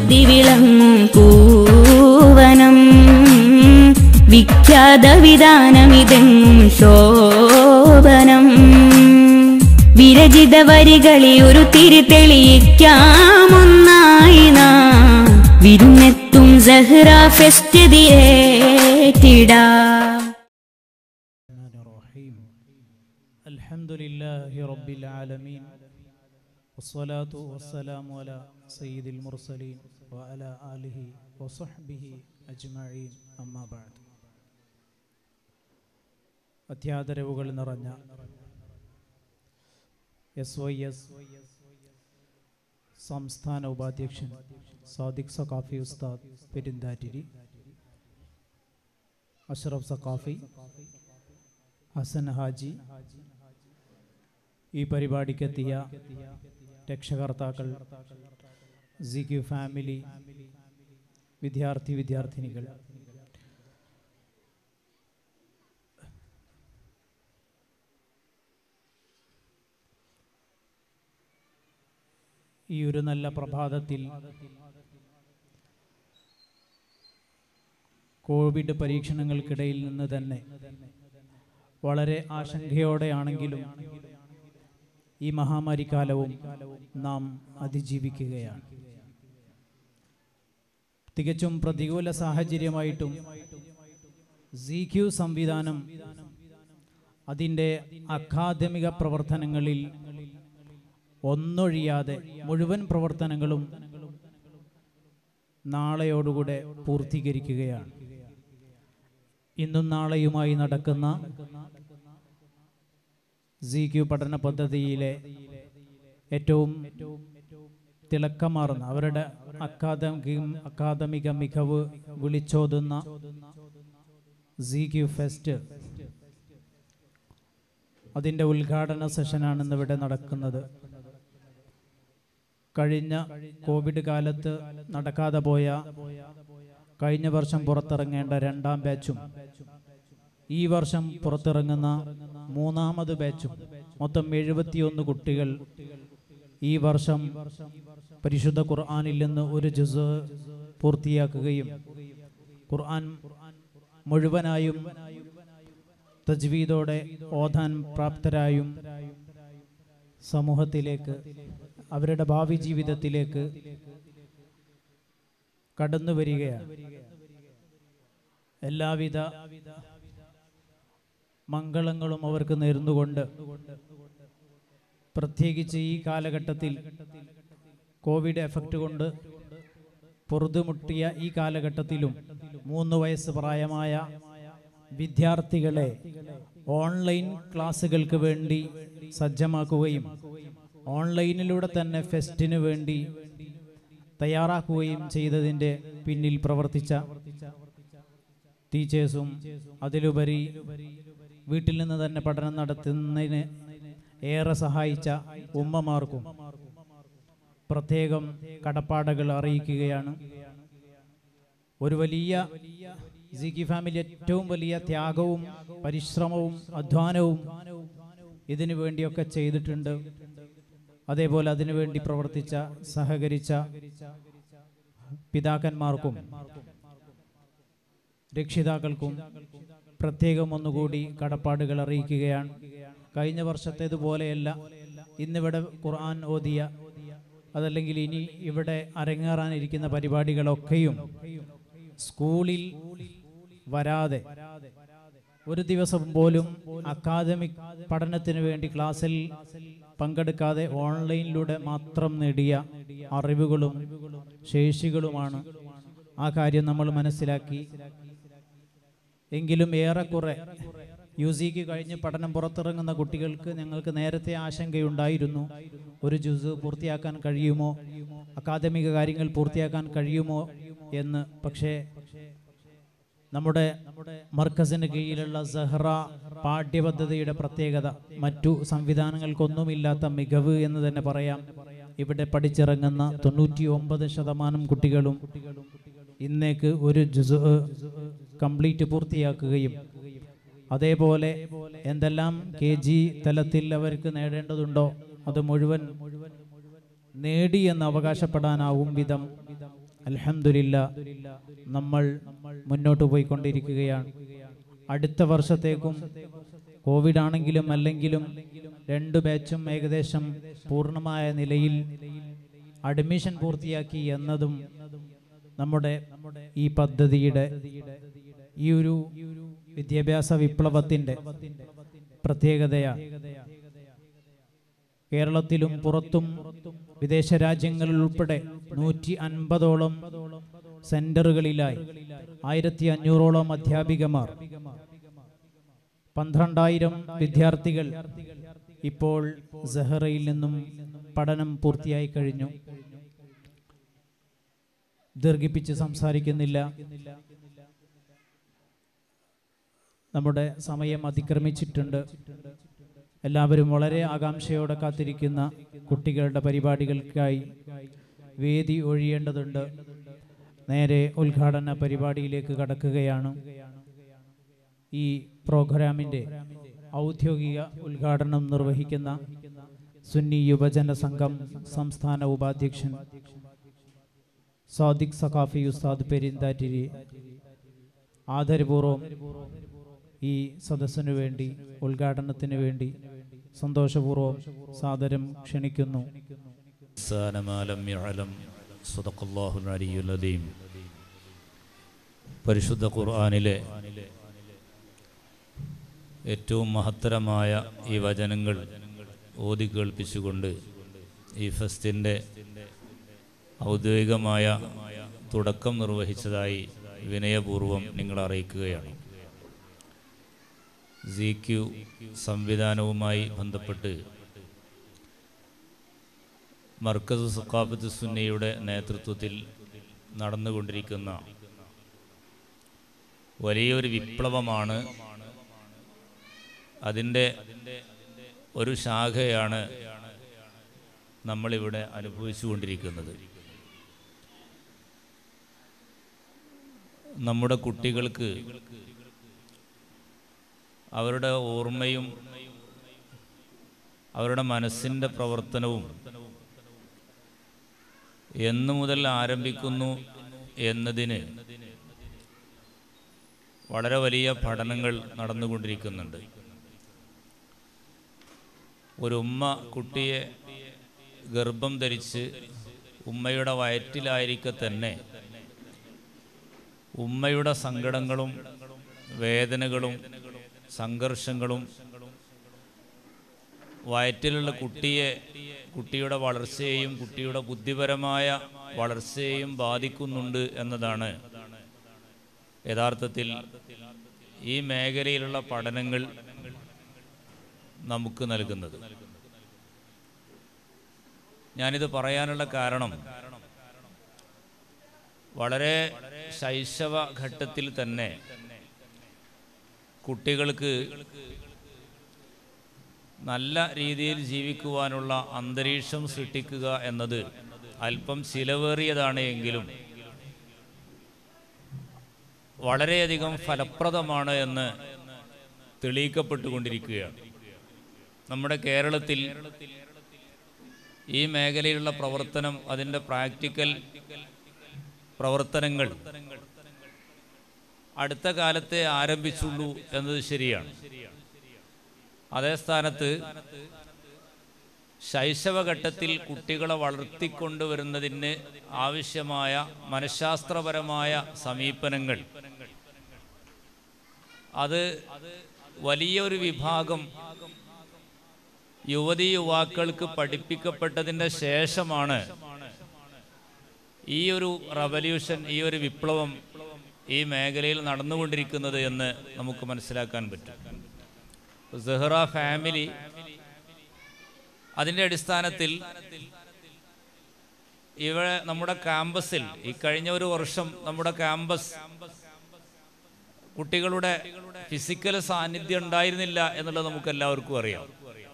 ശക്തി വിളങ്ങും കൂവനം വിഖ്യാത വിധാനമിതെങ്ങും ശോഭനം വിരചിത വരികളി ഒരു തിരിതെളിയിക്കാമൊന്നായി നാം വിരുന്നെത്തും സഹ്റ ഫെസ്റ്റതിയേറ്റിടാ الرحمن الرحيم الحمد لله رب العالمين والصلاة والسلام على سيد المرسلين وعلى آله وصحبه أجمعين أما بعد അത്യാദരവുകൾ നിറഞ്ഞ എസ് വൈ എസ് സംസ്ഥാന ഉപാധ്യക്ഷൻ സാദിഖ് സഖാഫി ഉസ്താദ് പെരുന്താറ്റിരി അഷ്റഫ് സഖാഫി ഹസൻ ഹാജി ഈ പരിപാടിക്കെത്തിയ രക്ഷകർത്താക്കൾ സി ക്യു ഫാമിലി വിദ്യാർത്ഥി വിദ്യാർത്ഥിനികൾ ഈ ഒരു നല്ല പ്രഭാതത്തിൽ കോവിഡ് പരീക്ഷണങ്ങൾക്കിടയിൽ നിന്ന് തന്നെ വളരെ ആശങ്കയോടെയാണെങ്കിലും ഈ മഹാമാരി കാലവും നാം അതിജീവിക്കുകയാണ് തികച്ചും പ്രതികൂല സാഹചര്യമായിട്ടും സി ക്യു സംവിധാനം അതിൻ്റെ അക്കാദമിക പ്രവർത്തനങ്ങളിൽ ഒന്നൊഴിയാതെ മുഴുവൻ പ്രവർത്തനങ്ങളും നാളെയോടുകൂടെ പൂർത്തീകരിക്കുകയാണ് ഇന്നും നാളെയുമായി നടക്കുന്ന സി ക്യു പഠന പദ്ധതിയിലെ ഏറ്റവും തിളക്കമാർന്ന അവരുടെ അക്കാദമിക അക്കാദമിക മികവ് വിളിച്ചോതുന്ന സി ക്യു ഫെസ്റ്റ് അതിൻ്റെ ഉദ്ഘാടന സെഷനാണ് ഇന്നിവിടെ നടക്കുന്നത് കഴിഞ്ഞ കോവിഡ് കാലത്ത് നടക്കാതെ പോയ കഴിഞ്ഞ വർഷം പുറത്തിറങ്ങേണ്ട രണ്ടാം ബാച്ചും ഈ വർഷം പുറത്തിറങ്ങുന്ന മൂന്നാമത് ബാച്ചും മൊത്തം എഴുപത്തിയൊന്ന് കുട്ടികൾ ഈ വർഷം പരിശുദ്ധ ഖുർആാനിൽ നിന്ന് ഒരു ജുസ് പൂർത്തിയാക്കുകയും ഖുർആൻ മുഴുവനായും തജ്വീദോടെ ഓതാൻ പ്രാപ്തരായും സമൂഹത്തിലേക്ക് അവരുടെ ഭാവി ജീവിതത്തിലേക്ക് കടന്നു വരികയാണ് എല്ലാവിധ മംഗളങ്ങളും അവർക്ക് നേർന്നുകൊണ്ട് പ്രത്യേകിച്ച് ഈ കാലഘട്ടത്തിൽ കോവിഡ് എഫക്റ്റ് കൊണ്ട് പൊറുതുമുട്ടിയ ഈ കാലഘട്ടത്തിലും മൂന്ന് വയസ്സ് പ്രായമായ വിദ്യാർത്ഥികളെ ഓൺലൈൻ ക്ലാസ്സുകൾക്ക് വേണ്ടി സജ്ജമാക്കുകയും ഓൺലൈനിലൂടെ തന്നെ ഫെസ്റ്റിന് വേണ്ടി തയ്യാറാക്കുകയും ചെയ്തതിൻ്റെ പിന്നിൽ പ്രവർത്തിച്ച ടീച്ചേഴ്സും അതിലുപരി വീട്ടിൽ നിന്ന് തന്നെ പഠനം നടത്തുന്നതിന് ഏറെ സഹായിച്ച ഉമ്മമാർക്കും പ്രത്യേകം കടപ്പാടുകൾ അറിയിക്കുകയാണ് ഒരു വലിയ സിക്കി ഫാമിലി ഏറ്റവും വലിയ ത്യാഗവും പരിശ്രമവും അധ്വാനവും ഇതിനു വേണ്ടിയൊക്കെ ചെയ്തിട്ടുണ്ട് അതേപോലെ അതിനുവേണ്ടി പ്രവർത്തിച്ച സഹകരിച്ച പിതാക്കന്മാർക്കും രക്ഷിതാക്കൾക്കും പ്രത്യേകം ഒന്നുകൂടി കടപ്പാടുകൾ അറിയിക്കുകയാണ് കഴിഞ്ഞ വർഷത്തേതുപോലെയല്ല ഇന്നിവിടെ ഖുർആൻ ഓതിയ അതല്ലെങ്കിൽ ഇനി ഇവിടെ അരങ്ങേറാനിരിക്കുന്ന പരിപാടികളൊക്കെയും സ്കൂളിൽ വരാതെ ഒരു ദിവസം പോലും അക്കാദമിക് പഠനത്തിന് വേണ്ടി ക്ലാസ്സിൽ പങ്കെടുക്കാതെ ഓൺലൈനിലൂടെ മാത്രം നേടിയ അറിവുകളും ശേഷികളുമാണ് ആ കാര്യം നമ്മൾ മനസ്സിലാക്കി എങ്കിലും ഏറെക്കുറെ യു സിക്ക് കഴിഞ്ഞ് പഠനം പുറത്തിറങ്ങുന്ന കുട്ടികൾക്ക് ഞങ്ങൾക്ക് നേരത്തെ ആശങ്കയുണ്ടായിരുന്നു ഒരു ജുസ് പൂർത്തിയാക്കാൻ കഴിയുമോ അക്കാദമിക കാര്യങ്ങൾ പൂർത്തിയാക്കാൻ കഴിയുമോ എന്ന് പക്ഷേ നമ്മുടെ മർക്കസിന് കീഴിലുള്ള സഹ്റ പാഠ്യപദ്ധതിയുടെ പ്രത്യേകത മറ്റു സംവിധാനങ്ങൾക്കൊന്നുമില്ലാത്ത മികവ് എന്ന് തന്നെ പറയാം ഇവിടെ പഠിച്ചിറങ്ങുന്ന തൊണ്ണൂറ്റി ഒമ്പത് ശതമാനം കുട്ടികളും ഇന്നേക്ക് ഒരു ജുസ് കംപ്ലീറ്റ് പൂർത്തിയാക്കുകയും അതേപോലെ എന്തെല്ലാം കെ ജി തലത്തിൽ അവർക്ക് നേടേണ്ടതുണ്ടോ അത് മുഴുവൻ നേടി എന്ന് അവകാശപ്പെടാനാവും വിധം അൽഹംദുലില്ല നമ്മൾ മുന്നോട്ട് പോയിക്കൊണ്ടിരിക്കുകയാണ് അടുത്ത വർഷത്തേക്കും കോവിഡ് ആണെങ്കിലും അല്ലെങ്കിലും രണ്ട് ബാച്ചും ഏകദേശം പൂർണ്ണമായ നിലയിൽ അഡ്മിഷൻ പൂർത്തിയാക്കി എന്നതും നമ്മുടെ ഈ പദ്ധതിയുടെ ഈ ഒരു വിദ്യാഭ്യാസ വിപ്ലവത്തിന്റെ പ്രത്യേകതയാണ് കേരളത്തിലും പുറത്തും വിദേശ രാജ്യങ്ങളിൽ ഉൾപ്പെടെ നൂറ്റി അൻപതോളം സെന്ററുകളിലായി ആയിരത്തി അഞ്ഞൂറോളം അധ്യാപികമാർ പന്ത്രണ്ടായിരം വിദ്യാർത്ഥികൾ ഇപ്പോൾ സെഹറയിൽ നിന്നും പഠനം പൂർത്തിയായി കഴിഞ്ഞു ദീർഘിപ്പിച്ച് സംസാരിക്കുന്നില്ല നമ്മുടെ സമയം അതിക്രമിച്ചിട്ടുണ്ട് എല്ലാവരും വളരെ ആകാംക്ഷയോടെ കാത്തിരിക്കുന്ന കുട്ടികളുടെ പരിപാടികൾക്കായി വേദി ഒഴിയേണ്ടതുണ്ട് നേരെ ഉദ്ഘാടന പരിപാടിയിലേക്ക് കടക്കുകയാണ് ഈ പ്രോഗ്രാമിൻ്റെ ഔദ്യോഗിക ഉദ്ഘാടനം നിർവഹിക്കുന്ന സുന്നി യുവജന സംഘം സംസ്ഥാന ഉപാധ്യക്ഷൻ സാദിഖ് സഖാഫി ഉസ്താദ് പെരിന്താറ്റിരി ആദരപൂർവം ഈ സദസ്സിനു വേണ്ടി ഉദ്ഘാടനത്തിന് വേണ്ടി സന്തോഷപൂർവ്വം സാദരം ക്ഷണിക്കുന്നു الإنسان ما لم يعلم صدق الله العلي العظيم പരിശുദ്ധ ഖുർആനിലെ ഏറ്റവും മഹത്തരമായ ഈ വചനങ്ങൾ ഓതി കേൾപ്പിച്ചുകൊണ്ട് ഈ ഫെസ്റ്റിൻ്റെ ഔദ്യോഗികമായ തുടക്കം നിർവഹിച്ചതായി വിനയപൂർവം നിങ്ങൾ അറിയിക്കുകയാണ് സി ക്യു സംവിധാനവുമായി ബന്ധപ്പെട്ട് മർക്കസ് സഖാഫത്ത് സുന്നയുടെ നേതൃത്വത്തിൽ നടന്നുകൊണ്ടിരിക്കുന്ന വലിയൊരു വിപ്ലവമാണ് അതിൻ്റെ ഒരു ശാഖയാണ് നമ്മളിവിടെ അനുഭവിച്ചുകൊണ്ടിരിക്കുന്നത് നമ്മുടെ കുട്ടികൾക്ക് അവരുടെ ഓർമ്മയും അവരുടെ മനസ്സിൻ്റെ പ്രവർത്തനവും എന്നു മുതൽ ആരംഭിക്കുന്നു എന്നതിന് വളരെ വലിയ പഠനങ്ങൾ നടന്നുകൊണ്ടിരിക്കുന്നുണ്ട് ഒരു ഉമ്മ കുട്ടിയെ ഗർഭം ധരിച്ച് ഉമ്മയുടെ വയറ്റിലായിരിക്കെ തന്നെ ഉമ്മയുടെ സങ്കടങ്ങളും വേദനകളും സംഘർഷങ്ങളും വയറ്റിലുള്ള കുട്ടിയെ കുട്ടിയുടെ വളർച്ചയെയും കുട്ടിയുടെ ബുദ്ധിപരമായ വളർച്ചയെയും ബാധിക്കുന്നുണ്ട് എന്നതാണ് യഥാർത്ഥത്തിൽ ഈ മേഖലയിലുള്ള പഠനങ്ങൾ നമുക്ക് നൽകുന്നത് ഞാനിത് പറയാനുള്ള കാരണം വളരെ ശൈശവ ഘട്ടത്തിൽ തന്നെ കുട്ടികൾക്ക് നല്ല രീതിയിൽ ജീവിക്കുവാനുള്ള അന്തരീക്ഷം സൃഷ്ടിക്കുക എന്നത് അല്പം ചിലവേറിയതാണ് എങ്കിലും വളരെയധികം ഫലപ്രദമാണ് എന്ന് തെളിയിക്കപ്പെട്ടുകൊണ്ടിരിക്കുകയാണ് നമ്മുടെ കേരളത്തിൽ ഈ മേഖലയിലുള്ള പ്രവർത്തനം അതിൻ്റെ പ്രാക്ടിക്കൽ പ്രവർത്തനങ്ങൾ അടുത്ത കാലത്തെ ആരംഭിച്ചുള്ളൂ എന്നത് ശരിയാണ് അതേ സ്ഥാനത്ത് ശൈശവഘട്ടത്തിൽ കുട്ടികളെ വളർത്തിക്കൊണ്ടുവരുന്നതിന് ആവശ്യമായ മനഃശാസ്ത്രപരമായ സമീപനങ്ങൾ അത് വലിയൊരു വിഭാഗം യുവതി യുവാക്കൾക്ക് പഠിപ്പിക്കപ്പെട്ടതിൻ്റെ ശേഷമാണ് ഈ ഒരു റവല്യൂഷൻ ഈ ഒരു വിപ്ലവം ഈ മേഖലയിൽ നടന്നുകൊണ്ടിരിക്കുന്നത് എന്ന് നമുക്ക് മനസ്സിലാക്കാൻ പറ്റും സെഹ്റ ഫാമിലി അതിൻ്റെ അടിസ്ഥാനത്തിൽ ഇവിടെ നമ്മുടെ ക്യാമ്പസിൽ ഈ കഴിഞ്ഞ ഒരു വർഷം നമ്മുടെ ക്യാമ്പസ് കുട്ടികളുടെ ഫിസിക്കൽ സാന്നിധ്യം ഉണ്ടായിരുന്നില്ല എന്നുള്ളത് നമുക്ക് എല്ലാവർക്കും അറിയാം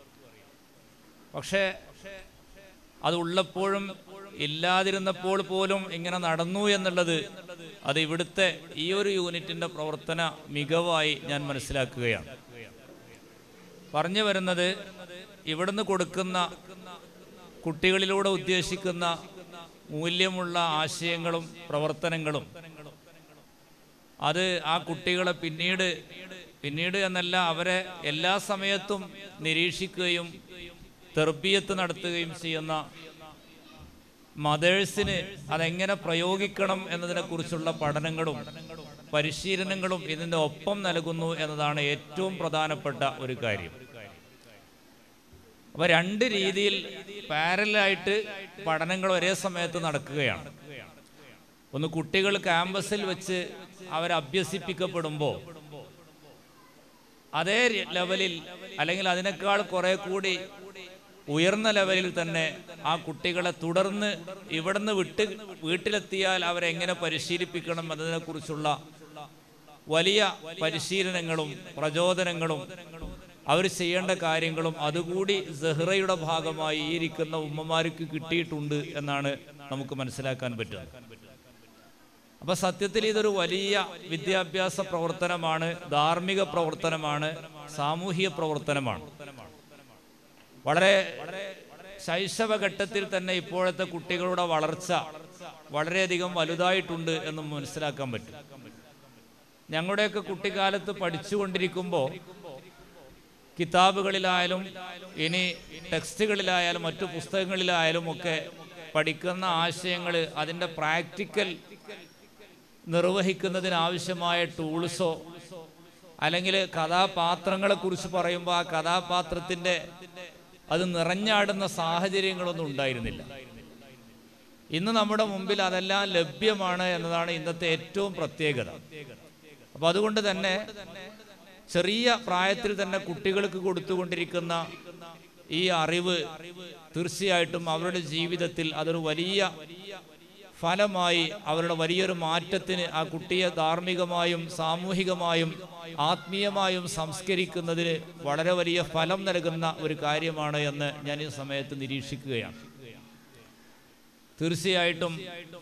പക്ഷേ അത് ഉള്ളപ്പോഴും ഇല്ലാതിരുന്നപ്പോൾ പോലും ഇങ്ങനെ നടന്നു എന്നുള്ളത് അത് ഇവിടുത്തെ ഈ ഒരു യൂണിറ്റിന്റെ പ്രവർത്തന മികവായി ഞാൻ മനസ്സിലാക്കുകയാണ് പറഞ്ഞു വരുന്നത് ഇവിടുന്ന് കൊടുക്കുന്ന കുട്ടികളിലൂടെ ഉദ്ദേശിക്കുന്ന മൂല്യമുള്ള ആശയങ്ങളും പ്രവർത്തനങ്ങളും അത് ആ കുട്ടികളെ പിന്നീട് പിന്നീട് എന്നല്ല അവരെ എല്ലാ സമയത്തും നിരീക്ഷിക്കുകയും തെർബിയത്ത് നടത്തുകയും ചെയ്യുന്ന മദേഴ്സിന് അതെങ്ങനെ പ്രയോഗിക്കണം എന്നതിനെക്കുറിച്ചുള്ള പഠനങ്ങളും പരിശീലനങ്ങളും ഇതിൻ്റെ ഒപ്പം നൽകുന്നു എന്നതാണ് ഏറ്റവും പ്രധാനപ്പെട്ട ഒരു കാര്യം അപ്പൊ രണ്ട് രീതിയിൽ പാരലായിട്ട് പഠനങ്ങൾ ഒരേ സമയത്ത് നടക്കുകയാണ് ഒന്ന് കുട്ടികൾ ക്യാമ്പസിൽ വെച്ച് അവരഭ്യസിപ്പിക്കപ്പെടുമ്പോൾ അതേ ര- ലെവലിൽ അല്ലെങ്കിൽ അതിനേക്കാൾ കുറെ കൂടി ഉയർന്ന ലെവലിൽ തന്നെ ആ കുട്ടികളെ തുടർന്ന് ഇവിടുന്ന് വിട്ട് വീട്ടിലെത്തിയാൽ അവരെ എങ്ങനെ പരിശീലിപ്പിക്കണം എന്നതിനെക്കുറിച്ചുള്ള വലിയ പരിശീലനങ്ങളും പ്രചോദനങ്ങളും അവർ ചെയ്യേണ്ട കാര്യങ്ങളും അതുകൂടി സെഹ്റയുടെ ഭാഗമായി ഈ ഇരിക്കുന്ന ഉമ്മമാർക്ക് കിട്ടിയിട്ടുണ്ട് എന്നാണ് നമുക്ക് മനസ്സിലാക്കാൻ പറ്റുന്നത് അപ്പൊ സത്യത്തിൽ ഇതൊരു വലിയ വിദ്യാഭ്യാസ പ്രവർത്തനമാണ് ധാർമ്മിക പ്രവർത്തനമാണ് സാമൂഹിക പ്രവർത്തനമാണ് വളരെ ശൈശവഘട്ടത്തിൽ തന്നെ ഇപ്പോഴത്തെ കുട്ടികളുടെ വളർച്ച വളരെയധികം വലുതായിട്ടുണ്ട് എന്ന് മനസ്സിലാക്കാൻ പറ്റും ഞങ്ങളുടെയൊക്കെ കുട്ടിക്കാലത്ത് പഠിച്ചുകൊണ്ടിരിക്കുമ്പോൾ കിതാബുകളിലായാലും ഇനി ടെക്സ്റ്റുകളിലായാലും മറ്റു പുസ്തകങ്ങളിലായാലും ഒക്കെ പഠിക്കുന്ന ആശയങ്ങൾ അതിൻ്റെ പ്രാക്ടിക്കൽ നിർവഹിക്കുന്നതിനാവശ്യമായ ടൂൾസോ അല്ലെങ്കിൽ കഥാപാത്രങ്ങളെ കുറിച്ച് പറയുമ്പോൾ ആ കഥാപാത്രത്തിൻ്റെ അത് നിറഞ്ഞാടുന്ന സാഹചര്യങ്ങളൊന്നും ഉണ്ടായിരുന്നില്ല ഇന്ന് നമ്മുടെ മുമ്പിൽ അതെല്ലാം ലഭ്യമാണ് എന്നതാണ് ഇന്നത്തെ ഏറ്റവും പ്രത്യേകത അപ്പൊ അതുകൊണ്ട് തന്നെ ചെറിയ പ്രായത്തിൽ തന്നെ കുട്ടികൾക്ക് കൊടുത്തുകൊണ്ടിരിക്കുന്ന ഈ അറിവ് തീർച്ചയായിട്ടും അവരുടെ ജീവിതത്തിൽ അതൊരു വലിയ ഫലമായി അവരുടെ വലിയൊരു മാറ്റത്തിന് ആ കുട്ടിയെ ധാർമ്മികമായും സാമൂഹികമായും ആത്മീയമായും സംസ്കരിക്കുന്നതിന് വളരെ വലിയ ഫലം നൽകുന്ന ഒരു കാര്യമാണ് എന്ന് ഞാൻ ഈ സമയത്ത് നിരീക്ഷിക്കുകയാണ് തീർച്ചയായിട്ടും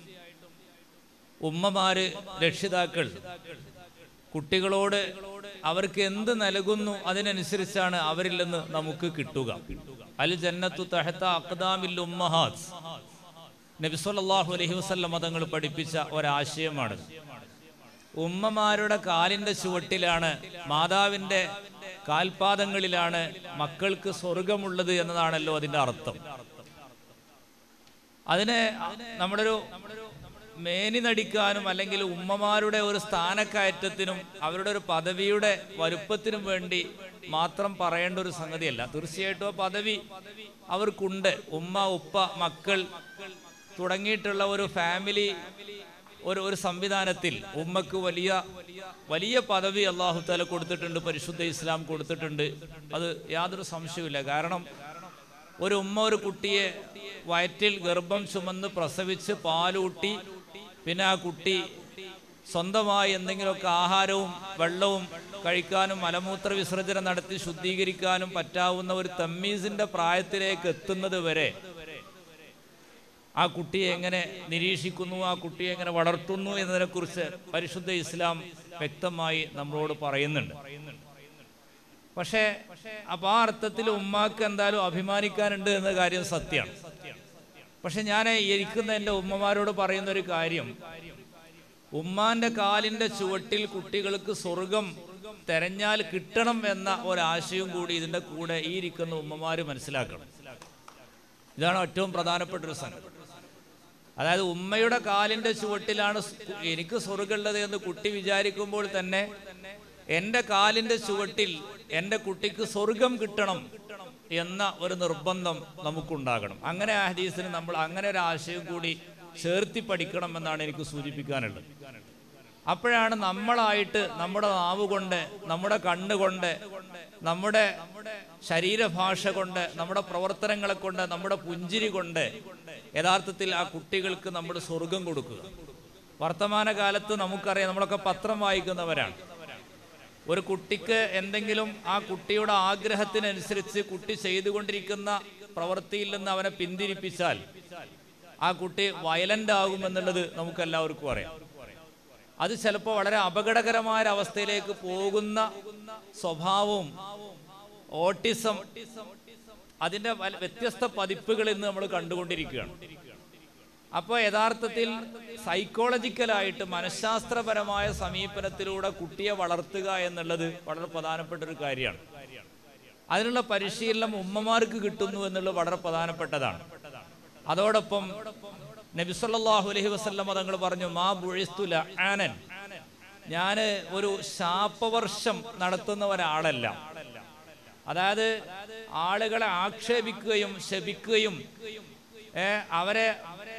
ഉമ്മമാര് രക്ഷിതാക്കൾ കുട്ടികളോട് അവർക്ക് എന്ത് നൽകുന്നു അതിനനുസരിച്ചാണ് അവരിൽ നിന്ന് നമുക്ക് കിട്ടുക അൽ ജന്നത്തു തഹത്ത അക്ദാമിൽ ഉമ്മഹാസ് നബിസ്വല്ലാഹു അലഹി വസ്ല്ലം മതങ്ങൾ പഠിപ്പിച്ച ഒരാശയമാണ് ഉമ്മമാരുടെ കാലിന്റെ ചുവട്ടിലാണ് മാതാവിന്റെ കാൽപാദങ്ങളിലാണ് മക്കൾക്ക് സ്വർഗമുള്ളത് എന്നതാണല്ലോ അതിന്റെ അർത്ഥം അതിനെ നമ്മുടെ ഒരു മേനി നടിക്കാനും അല്ലെങ്കിൽ ഉമ്മമാരുടെ ഒരു സ്ഥാനക്കയറ്റത്തിനും അവരുടെ ഒരു പദവിയുടെ വലുപ്പത്തിനും വേണ്ടി മാത്രം പറയേണ്ട ഒരു സംഗതിയല്ല തീർച്ചയായിട്ടും ആ പദവി അവർക്കുണ്ട് ഉമ്മ ഉപ്പ മക്കൾ തുടങ്ങിയിട്ടുള്ള ഒരു ഫാമിലി ഒരു ഒരു സംവിധാനത്തിൽ ഉമ്മക്ക് വലിയ വലിയ പദവി അള്ളാഹു താല കൊടുത്തിട്ടുണ്ട് പരിശുദ്ധ ഇസ്ലാം കൊടുത്തിട്ടുണ്ട് അത് യാതൊരു സംശയവുമില്ല കാരണം ഒരു ഉമ്മ ഒരു കുട്ടിയെ വയറ്റിൽ ഗർഭം ചുമന്ന് പ്രസവിച്ച് പാലൂട്ടി പിന്നെ ആ കുട്ടി സ്വന്തമായി എന്തെങ്കിലുമൊക്കെ ആഹാരവും വെള്ളവും കഴിക്കാനും മലമൂത്ര വിസർജനം നടത്തി ശുദ്ധീകരിക്കാനും പറ്റാവുന്ന ഒരു തമ്മീസിന്റെ പ്രായത്തിലേക്ക് എത്തുന്നത് വരെ ആ കുട്ടിയെ എങ്ങനെ നിരീക്ഷിക്കുന്നു ആ കുട്ടിയെ എങ്ങനെ വളർത്തുന്നു എന്നതിനെക്കുറിച്ച് പരിശുദ്ധ ഇസ്ലാം വ്യക്തമായി നമ്മളോട് പറയുന്നുണ്ട് പക്ഷേ അപ്പൊ ആ അർത്ഥത്തിൽ ഉമ്മാക്ക് എന്തായാലും അഭിമാനിക്കാനുണ്ട് എന്ന കാര്യം സത്യമാണ് പക്ഷെ ഞാൻ ഇരിക്കുന്ന എൻ്റെ ഉമ്മമാരോട് പറയുന്ന ഒരു കാര്യം ഉമ്മാന്റെ കാലിന്റെ ചുവട്ടിൽ കുട്ടികൾക്ക് സ്വർഗം തെരഞ്ഞാൽ കിട്ടണം എന്ന ഒരാശയം കൂടി ഇതിന്റെ കൂടെ ഈ ഇരിക്കുന്ന ഉമ്മമാര് മനസ്സിലാക്കണം ഇതാണ് ഏറ്റവും പ്രധാനപ്പെട്ട ഒരു സംഗതി അതായത് ഉമ്മയുടെ കാലിന്റെ ചുവട്ടിലാണ് സ് എനിക്ക് സ്വർഗമുള്ളത് എന്ന് കുട്ടി വിചാരിക്കുമ്പോൾ തന്നെ എൻ്റെ കാലിന്റെ ചുവട്ടിൽ എൻ്റെ കുട്ടിക്ക് സ്വർഗം കിട്ടണം എന്ന ഒരു നിർബന്ധം നമുക്കുണ്ടാകണം അങ്ങനെ ആ ഹദീസിന് നമ്മൾ അങ്ങനെ ഒരു ആശയം കൂടി ചേർത്തി പഠിക്കണം എന്നാണ് എനിക്ക് സൂചിപ്പിക്കാനുള്ളത് അപ്പോഴാണ് നമ്മളായിട്ട് നമ്മുടെ നാവ് കൊണ്ട് നമ്മുടെ കണ്ണുകൊണ്ട് നമ്മുടെ ശരീരഭാഷ കൊണ്ട് നമ്മുടെ പ്രവർത്തനങ്ങളെ കൊണ്ട് നമ്മുടെ പുഞ്ചിരി കൊണ്ട് യഥാർത്ഥത്തിൽ ആ കുട്ടികൾക്ക് നമ്മൾ സ്വർഗം കൊടുക്കുക വർത്തമാനകാലത്ത് നമുക്കറിയാം നമ്മളൊക്കെ പത്രം വായിക്കുന്നവരാണ് ഒരു കുട്ടിക്ക് എന്തെങ്കിലും ആ കുട്ടിയുടെ ആഗ്രഹത്തിനനുസരിച്ച് കുട്ടി ചെയ്തുകൊണ്ടിരിക്കുന്ന പ്രവൃത്തിയിൽ നിന്ന് അവനെ പിന്തിരിപ്പിച്ചാൽ ആ കുട്ടി വയലന്റ് ആകുമെന്നുള്ളത് നമുക്ക് എല്ലാവർക്കും അറിയാം അത് ചിലപ്പോൾ വളരെ അപകടകരമായ ഒരു അവസ്ഥയിലേക്ക് പോകുന്ന സ്വഭാവവും ഓട്ടിസം അതിന്റെ വല- വ്യത്യസ്ത പതിപ്പുകൾ ഇന്ന് നമ്മൾ കണ്ടുകൊണ്ടിരിക്കുകയാണ് അപ്പോൾ യഥാർത്ഥത്തിൽ സൈക്കോളജിക്കലായിട്ട് മനഃശാസ്ത്രപരമായ സമീപനത്തിലൂടെ കുട്ടിയെ വളർത്തുക എന്നുള്ളത് വളരെ പ്രധാനപ്പെട്ട ഒരു കാര്യമാണ് അതിനുള്ള പരിശീലനം ഉമ്മമാർക്ക് കിട്ടുന്നു എന്നുള്ളത് വളരെ പ്രധാനപ്പെട്ടതാണ് അതോടൊപ്പം നബിസല്ലാഹു അലൈഹി വസല്ലം തങ്ങൾ പറഞ്ഞു മാ ബുഴിസ്തുല ആനൻ ഞാൻ ഒരു ശാപവർഷം നടത്തുന്ന ഒരാളല്ല അതായത് ആളുകളെ ആക്ഷേപിക്കുകയും ശപിക്കുകയും ഏ, അവരെ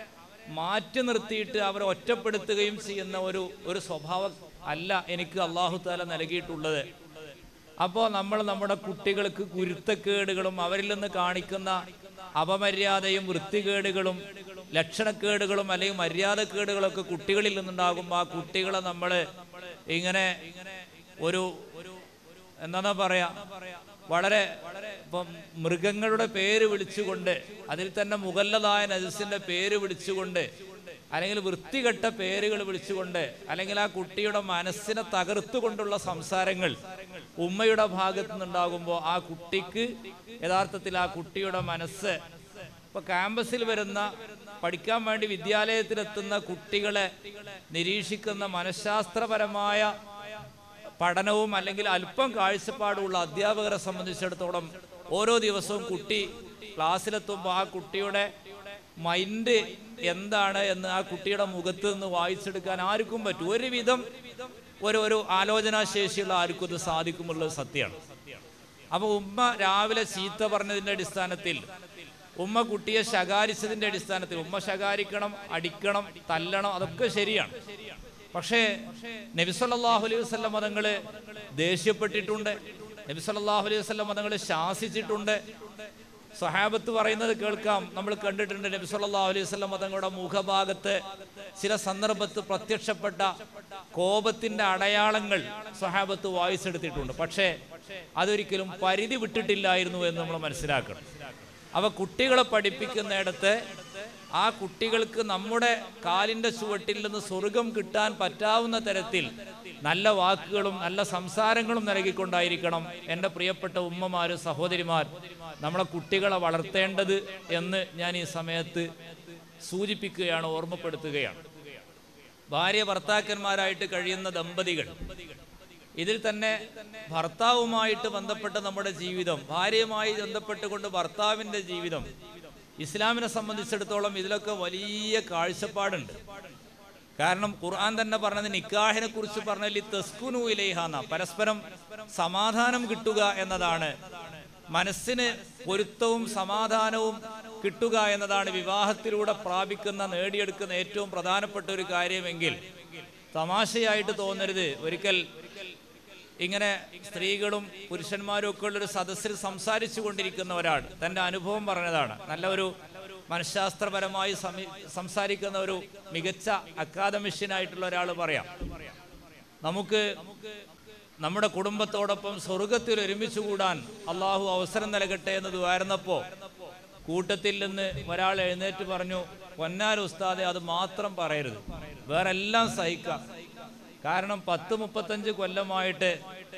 മാറ്റി നിർത്തിയിട്ട് അവരെ ഒറ്റപ്പെടുത്തുകയും ചെയ്യുന്ന ഒരു ഒരു സ്വഭാവം അല്ല എനിക്ക് അള്ളാഹു താല നൽകിയിട്ടുള്ളത് അപ്പോൾ നമ്മൾ നമ്മുടെ കുട്ടികൾക്ക് കുരുത്തക്കേടുകളും അവരിൽ നിന്ന് കാണിക്കുന്ന അപമര്യാദയും വൃത്തികേടുകളും ലക്ഷണക്കേടുകളും അല്ലെങ്കിൽ മര്യാദക്കേടുകളൊക്കെ കുട്ടികളിൽ നിന്നുണ്ടാകുമ്പോൾ ആ കുട്ടികളെ നമ്മൾ ഇങ്ങനെ ഒരു എന്താ പറയാ വളരെ ഇപ്പം മൃഗങ്ങളുടെ പേര് വിളിച്ചുകൊണ്ട് അതിൽ തന്നെ മുഗല്ലതായ നജസിന്റെ പേര് വിളിച്ചുകൊണ്ട് അല്ലെങ്കിൽ വൃത്തികെട്ട പേരുകൾ വിളിച്ചുകൊണ്ട് അല്ലെങ്കിൽ ആ കുട്ടിയുടെ മനസ്സിനെ തകർത്തുകൊണ്ടുള്ള സംസാരങ്ങൾ ഉമ്മയുടെ ഭാഗത്തു നിന്നുണ്ടാകുമ്പോൾ ആ കുട്ടിക്ക് യഥാർത്ഥത്തിൽ ആ കുട്ടിയുടെ മനസ്സ് ഇപ്പൊ ക്യാമ്പസിൽ വരുന്ന പഠിക്കാൻ വേണ്ടി വിദ്യാലയത്തിലെത്തുന്ന കുട്ടികളെ നിരീക്ഷിക്കുന്ന മനഃശാസ്ത്രപരമായ പഠനവും അല്ലെങ്കിൽ അല്പം കാഴ്ചപ്പാടുമുള്ള അധ്യാപകരെ സംബന്ധിച്ചിടത്തോളം ഓരോ ദിവസവും കുട്ടി ക്ലാസ്സിലെത്തുമ്പോൾ ആ കുട്ടിയുടെ മൈൻഡ് എന്താണ് എന്ന് ആ കുട്ടിയുടെ മുഖത്ത് നിന്ന് വായിച്ചെടുക്കാൻ ആർക്കും പറ്റും ഒരുവിധം ഒരു ഒരു ആലോചനാശേഷിയുള്ള ആർക്കും ഇത് സാധിക്കുമുള്ളത് സത്യമാണ് അപ്പൊ ഉമ്മ രാവിലെ ചീത്ത പറഞ്ഞതിന്റെ അടിസ്ഥാനത്തിൽ ഉമ്മ കുട്ടിയെ ശകാരിച്ചതിന്റെ അടിസ്ഥാനത്തിൽ ഉമ്മ ശകാരിക്കണം അടിക്കണം തല്ലണം അതൊക്കെ ശരിയാണ് പക്ഷേ നബിസല്ലാഹു അലൈഹി വസ്ലം മതങ്ങള് ദേഷ്യപ്പെട്ടിട്ടുണ്ട് നബിസല്ലാഹു അലൈഹി വസ്ലം മതങ്ങള് ശാസിച്ചിട്ടുണ്ട് സഹാബത്ത് പറയുന്നത് കേൾക്കാം നമ്മൾ കണ്ടിട്ടുണ്ട് നബി സല്ലല്ലാഹു അലൈഹി വസല്ലം തങ്ങളുടെ മുഖഭാഗത്ത് ചില സന്ദർഭത്ത് പ്രത്യക്ഷപ്പെട്ട കോപത്തിന്റെ അടയാളങ്ങൾ സഹാബത്ത് വായിച്ചെടുത്തിട്ടുണ്ട് പക്ഷേ അതൊരിക്കലും പരിധി വിട്ടിട്ടില്ലായിരുന്നു എന്ന് നമ്മൾ മനസ്സിലാക്കണം അവ കുട്ടികളെ പഠിപ്പിക്കുന്നിടത്ത് ആ കുട്ടികൾക്ക് നമ്മുടെ കാലിന്റെ ചുവട്ടിൽ നിന്ന് സ്വർഗം കിട്ടാൻ പറ്റാവുന്ന തരത്തിൽ നല്ല വാക്കുകളും നല്ല സംസാരങ്ങളും നൽകിക്കൊണ്ടായിരിക്കണം എൻ്റെ പ്രിയപ്പെട്ട ഉമ്മമാര് സഹോദരിമാർ നമ്മളെ കുട്ടികളെ വളർത്തേണ്ടത് എന്ന് ഞാൻ ഈ സമയത്ത് സൂചിപ്പിക്കുകയാണ് ഓർമ്മപ്പെടുത്തുകയാണ് ഭാര്യ ഭർത്താക്കന്മാരായിട്ട് കഴിയുന്ന ദമ്പതികൾ ഇതിൽ തന്നെ ഭർത്താവുമായിട്ട് ബന്ധപ്പെട്ട നമ്മുടെ ജീവിതം ഭാര്യയുമായി ബന്ധപ്പെട്ടുകൊണ്ട് ഭർത്താവിൻ്റെ ജീവിതം ഇസ്ലാമിനെ സംബന്ധിച്ചിടത്തോളം ഇതിലൊക്കെ വലിയ കാഴ്ചപ്പാടുണ്ട് കാരണം ഖുർആൻ തന്നെ പറഞ്ഞത് നിക്കാഹിനെ കുറിച്ച് പറഞ്ഞാൽ തെസ്കുനു ഇലേഹാന്ന പരസ്പരം സമാധാനം കിട്ടുക എന്നതാണ് മനസ്സിന് പൊരുത്തവും സമാധാനവും കിട്ടുക എന്നതാണ് വിവാഹത്തിലൂടെ പ്രാപിക്കുന്ന നേടിയെടുക്കുന്ന ഏറ്റവും പ്രധാനപ്പെട്ട ഒരു കാര്യമെങ്കിൽ തമാശയായിട്ട് തോന്നരുത് ഒരിക്കൽ ഇങ്ങനെ സ്ത്രീകളും പുരുഷന്മാരും ഒക്കെ ഉള്ളൊരു സദസ്സിൽ സംസാരിച്ചു കൊണ്ടിരിക്കുന്ന ഒരാൾ തൻ്റെ അനുഭവം പറഞ്ഞതാണ് നല്ല ഒരു മനഃശാസ്ത്രപരമായി സമി സംസാരിക്കുന്ന ഒരു മികച്ച അക്കാദമിഷ്യനായിട്ടുള്ള ഒരാൾ പറയാം നമുക്ക് നമ്മുടെ കുടുംബത്തോടൊപ്പം സ്വർഗത്തിൽ ഒരുമിച്ച് കൂടാൻ അള്ളാഹു അവസരം നൽകട്ടെ എന്ന് ദ്വാരുന്നപ്പോ കൂട്ടത്തിൽ നിന്ന് ഒരാൾ എഴുന്നേറ്റ് പറഞ്ഞു പൊന്നാർ ഉസ്താദെ അത് മാത്രം പറയരുത് വേറെ എല്ലാം സഹിക്കാം കാരണം പത്ത് മുപ്പത്തഞ്ച് കൊല്ലമായിട്ട്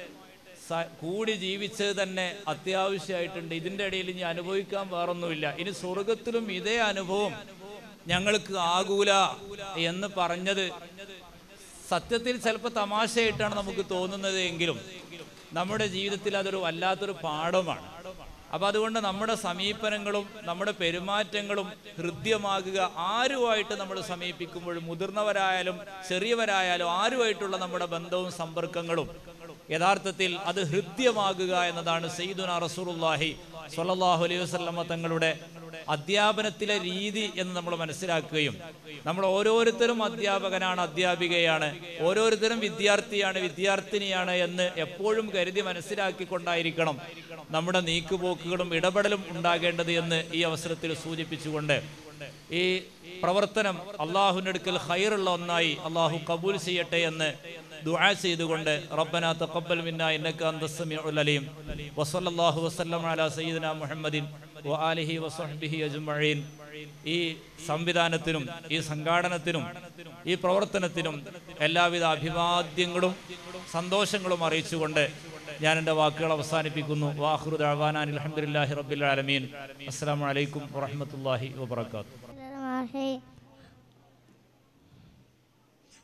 സ- കൂടി ജീവിച്ചത് തന്നെ അത്യാവശ്യമായിട്ടുണ്ട് ഇതിൻ്റെ ഇടയിൽ ഇനി അനുഭവിക്കാൻ വേറൊന്നുമില്ല ഇനി സ്വർഗത്തിലും ഇതേ അനുഭവം ഞങ്ങൾക്ക് ആകൂല എന്ന് പറഞ്ഞത് സത്യത്തിൽ ചിലപ്പോൾ തമാശയായിട്ടാണ് നമുക്ക് തോന്നുന്നത് എങ്കിലും നമ്മുടെ ജീവിതത്തിൽ അതൊരു വല്ലാത്തൊരു പാഠമാണ് അപ്പൊ അതുകൊണ്ട് നമ്മുടെ സമീപനങ്ങളും നമ്മുടെ പെരുമാറ്റങ്ങളും ഹൃദ്യമാകുക ആരുമായിട്ട് നമ്മൾ സമീപിക്കുമ്പോഴും മുതിർന്നവരായാലും ചെറിയവരായാലും ആരുമായിട്ടുള്ള നമ്മുടെ ബന്ധവും സമ്പർക്കങ്ങളും യഥാർത്ഥത്തിൽ അത് ഹൃദ്യമാകുക എന്നതാണ് സയ്യിദുന റസൂലുള്ളാഹി സ്വല്ലല്ലാഹു അലൈഹി വസല്ലമ തങ്ങളുടെ അധ്യാപനത്തിലെ രീതി എന്ന് നമ്മൾ മനസ്സിലാക്കുകയും നമ്മൾ ഓരോരുത്തരും അധ്യാപകനാണ് അധ്യാപികയാണ് ഓരോരുത്തരും വിദ്യാർത്ഥിയാണ് വിദ്യാർത്ഥിനിയാണ് എന്ന് എപ്പോഴും കരുതി മനസ്സിലാക്കിക്കൊണ്ടായിരിക്കണം നമ്മുടെ നീക്കുപോക്കുകളും ഇടപെടലും ഉണ്ടാകേണ്ടത് എന്ന് ഈ അവസരത്തിൽ സൂചിപ്പിച്ചുകൊണ്ട് ഈ പ്രവർത്തനം അള്ളാഹുവിൻ്റെ അടുക്കൽ ഹൈറുള്ള ഒന്നായി അള്ളാഹു കബൂൽ ചെയ്യട്ടെ എന്ന് ദുആ ചെയ്തുകൊണ്ട് റബ്ബന തഖബ്ബൽ മിന്ന ഇന്നക അന്തസ് സമീഉൽ അലീം വസല്ലല്ലാഹു വസല്ലം അലാ സയ്യിദിന മുഹമ്മദിൻ വആലിഹി വസഹ്ബിഹി അജ്മഈൻ ഈ സംവിധാനത്തിനും ഈ സംഘാടനത്തിനും ഈ പ്രവർത്തനത്തിനും എല്ലാവിധ അഭിവാദ്യങ്ങളും സന്തോഷങ്ങളും അറിയിച്ചുകൊണ്ട് ഞാൻ എൻ്റെ വാക്കുകൾ അവസാനിപ്പിക്കുന്നു വാഹുറു ദഅവാനാൻ അൽഹംദുലില്ലാഹി റബ്ബിൽ ആലമീൻ അസ്സലാമു അലൈക്കും വറഹ്മത്തുള്ളാഹി വബറകാതുഹു है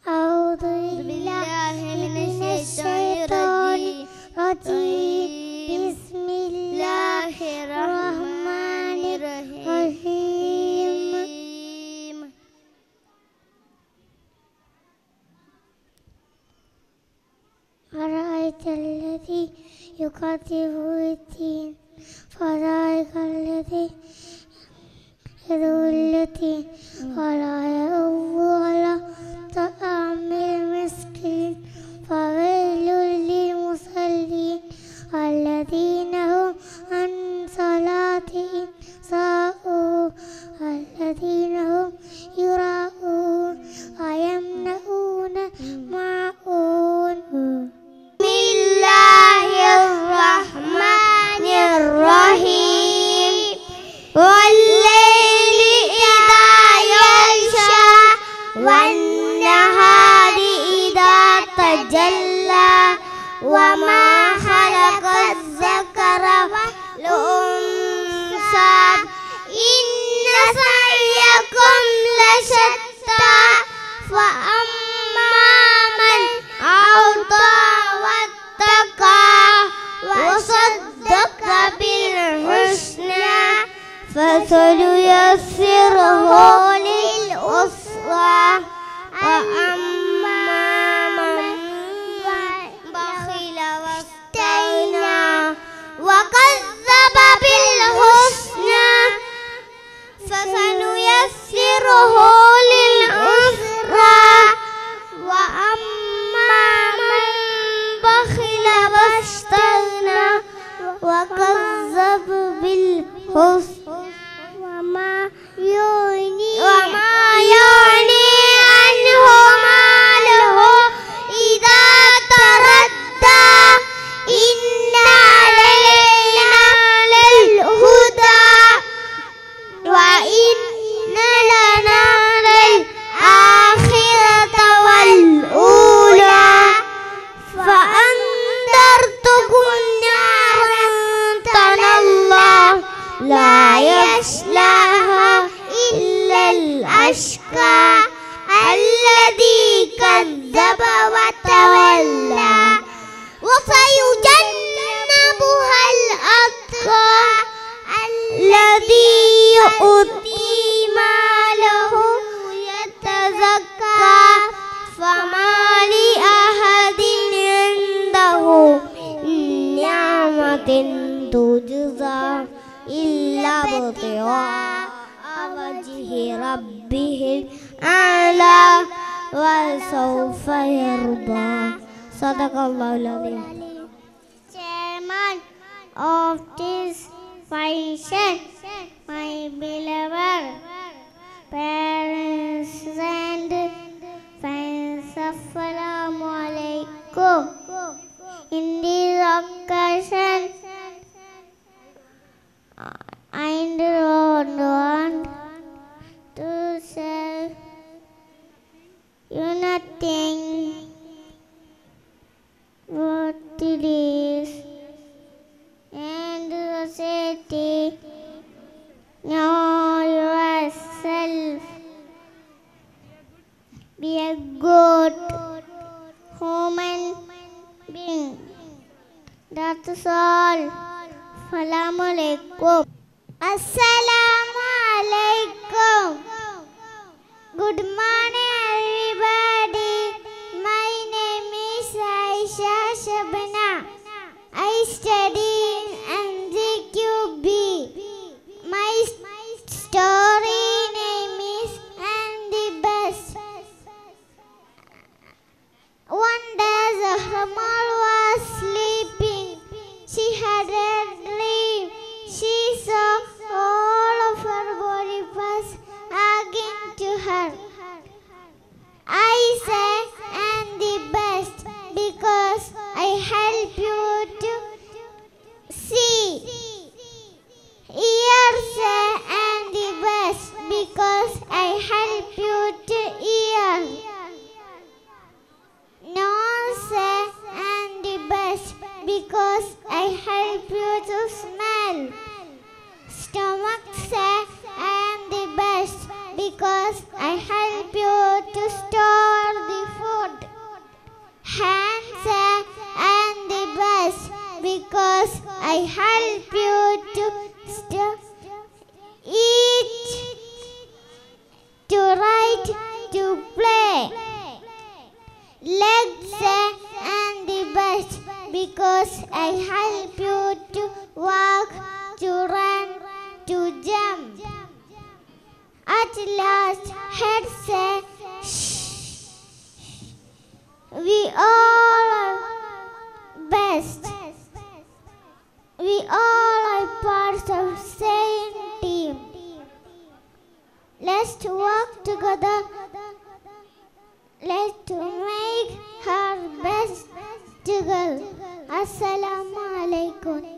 أعوذ بالله من الشيطان الرجيم بسم الله الرحمن الرحيم أرأيت الذي يكذب بالدين فذلك الذي يدعو التي ولا يؤذ على طعام المسكين فويل للمصلين الذين هم عن صلاتهم ساءون الذين هم يراءون ويمنعون معون بسم الله الرحمن الرحيم والليل إذا يغشى والنهار إذا تجلى وما خلق الذكر والأنثى إن سعيكم لشتى فأما من أعطى واتقى وصدق بالحسنى فسنيسره للأسرى وأما من بخل واستغنى وكذب بالحسنى فسنيسره للعسرى وأما من بخل واستغنى وكذب بالحسنى وما يغني وما يغني عنه ماله إذا تردى إن علينا للهدى وإن لنا للآخرة والأولى فأنذرتكم نارا تنالله لا يصلاها إلا الأشقى الذي كذب وتولى وسيجنبها الأتقى الذي يؤتي ماله يتزكى فما لأحد عنده من نعمة تجزى إلا ابتغاء وجه ربه الأعلى وسوف يرضى صدق الله العظيم Chairman of this function, my beloved parents and friends, Assalamu alaikum. In this occasion, I don't want to say you nothing what it is and society know yourself be a good human being that's all assalamu alaikum assalamu alaikum good morning everybody my name is Aisha Shabana I study in NZQB. My story name is Andy Best. One day Zahramal was sleeping. She had a dream. She saw all of her body parts hugging to her. I help you to st- eat, to write, to play. Legs and the best because I help you to walk, to run, to jump. At last, head say, "Shh." We all are best. We all are parts of same team. Let's work together. Let's make her best together. Assalamu alaikum.